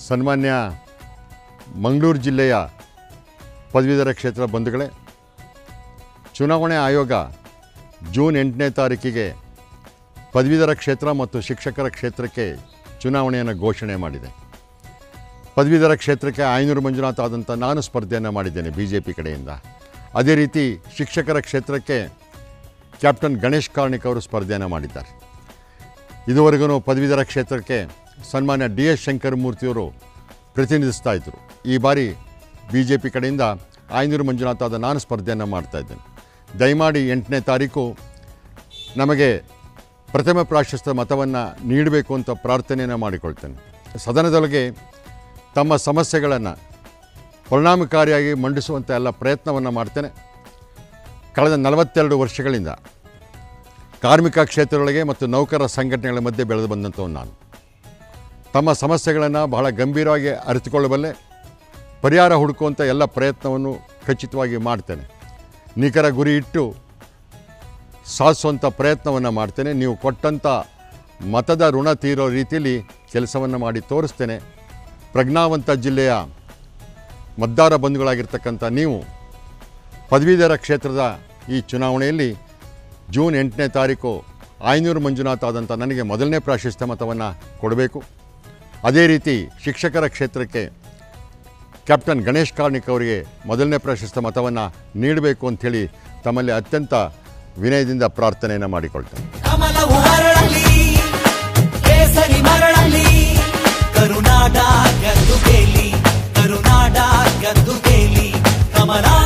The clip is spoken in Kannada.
ಸನ್ಮಾನ್ಯ ಮಂಗಳೂರು ಜಿಲ್ಲೆಯ ಪದವೀಧರ ಕ್ಷೇತ್ರ ಬಂಧುಗಳೇ ಚುನಾವಣೆ ಆಯೋಗ ಜೂನ್ ಎಂಟನೇ ತಾರೀಕಿಗೆ ಪದವೀಧರ ಕ್ಷೇತ್ರ ಮತ್ತು ಶಿಕ್ಷಕರ ಕ್ಷೇತ್ರಕ್ಕೆ ಚುನಾವಣೆಯನ್ನು ಘೋಷಣೆ ಮಾಡಿದೆ ಪದವೀಧರ ಕ್ಷೇತ್ರಕ್ಕೆ ಆಯನೂರು ಮಂಜುನಾಥ್ ಆದಂಥ ನಾನು ಸ್ಪರ್ಧೆಯನ್ನು ಮಾಡಿದ್ದೇನೆ ಬಿ ಜೆ ಪಿ ಕಡೆಯಿಂದ ಅದೇ ರೀತಿ ಶಿಕ್ಷಕರ ಕ್ಷೇತ್ರಕ್ಕೆ ಕ್ಯಾಪ್ಟನ್ ಗಣೇಶ್ ಕಾರ್ಣಿಕ್ ಅವರು ಸ್ಪರ್ಧೆಯನ್ನು ಮಾಡಿದ್ದಾರೆ ಇದುವರೆಗೂ ಪದವೀಧರ ಕ್ಷೇತ್ರಕ್ಕೆ ಸನ್ಮಾನ್ಯ ಡಿ ಎಸ್ ಶಂಕರಮೂರ್ತಿಯವರು ಪ್ರತಿನಿಧಿಸ್ತಾ ಇದ್ದರು ಈ ಬಾರಿ ಬಿ ಜೆ ಪಿ ಕಡೆಯಿಂದ ಆಯನೂರು ಮಂಜುನಾಥ್ ಆದ ನಾನು ಸ್ಪರ್ಧೆಯನ್ನು ಮಾಡ್ತಾ ಇದ್ದೇನೆ ದಯಮಾಡಿ ಎಂಟನೇ ತಾರೀಕು ನಮಗೆ ಪ್ರಥಮ ಪ್ರಾಶಸ್ತ್ಯ ಮತವನ್ನು ನೀಡಬೇಕು ಅಂತ ಪ್ರಾರ್ಥನೆಯನ್ನು ಮಾಡಿಕೊಳ್ತೇನೆ ಸದನದೊಳಗೆ ತಮ್ಮ ಸಮಸ್ಯೆಗಳನ್ನು ಪರಿಣಾಮಕಾರಿಯಾಗಿ ಮಂಡಿಸುವಂಥ ಎಲ್ಲ ಪ್ರಯತ್ನವನ್ನು ಮಾಡ್ತೇನೆ ಕಳೆದ ನಲವತ್ತೆರಡು ವರ್ಷಗಳಿಂದ ಕಾರ್ಮಿಕ ಕ್ಷೇತ್ರಗಳಿಗೆ ಮತ್ತು ನೌಕರರ ಸಂಘಟನೆಗಳ ಮಧ್ಯೆ ಬೆಳೆದು ಬಂದಂಥವನು ನಾನು ತಮ್ಮ ಸಮಸ್ಯೆಗಳನ್ನು ಬಹಳ ಗಂಭೀರವಾಗಿ ಅರಿತುಕೊಳ್ಳಬಲ್ಲೆ ಪರಿಹಾರ ಹುಡುಕುವಂಥ ಎಲ್ಲ ಪ್ರಯತ್ನವನ್ನು ಖಚಿತವಾಗಿ ಮಾಡ್ತೇನೆ ನಿಖರ ಗುರಿ ಇಟ್ಟು ಸಾಧಿಸುವಂಥ ಪ್ರಯತ್ನವನ್ನು ಮಾಡ್ತೇನೆ ನೀವು ಕೊಟ್ಟಂಥ ಮತದ ಋಣ ತೀರೋ ರೀತಿಯಲ್ಲಿ ಕೆಲಸವನ್ನು ಮಾಡಿ ತೋರಿಸ್ತೇನೆ ಪ್ರಜ್ಞಾವಂತ ಜಿಲ್ಲೆಯ ಮತದಾರ ಬಂಧುಗಳಾಗಿರ್ತಕ್ಕಂಥ ನೀವು ಪದವೀಧರ ಕ್ಷೇತ್ರದ ಈ ಚುನಾವಣೆಯಲ್ಲಿ ಜೂನ್ ಎಂಟನೇ ತಾರೀಕು ಆಯನೂರು ಮಂಜುನಾಥ್ ಆದಂಥ ನನಗೆ ಮೊದಲನೇ ಪ್ರಾಶಸ್ತ್ಯ ಮತವನ್ನು ಕೊಡಬೇಕು ಅದೇ ರೀತಿ ಶಿಕ್ಷಕರ ಕ್ಷೇತ್ರಕ್ಕೆ ಕ್ಯಾಪ್ಟನ್ ಗಣೇಶ್ ಕಾರ್ಣಿಕ್ ಅವರಿಗೆ ಮೊದಲನೇ ಪ್ರಾಶಸ್ತ್ಯ ಮತವನ್ನು ನೀಡಬೇಕು ಅಂಥೇಳಿ ತಮ್ಮಲ್ಲಿ ಅತ್ಯಂತ ವಿನಯದಿಂದ ಪ್ರಾರ್ಥನೆಯನ್ನು ಮಾಡಿಕೊಳ್ತೇನೆ ಕಮಲವು ಹರಳಲಿ ಕೇಸರಿ ಮರಳಲಿ ಕರುನಾಟ ಗದ್ದು ಕೇಲಿ ಕರುನಾಟ ಗದ್ದು ಕೇಲಿ ಕಮಲ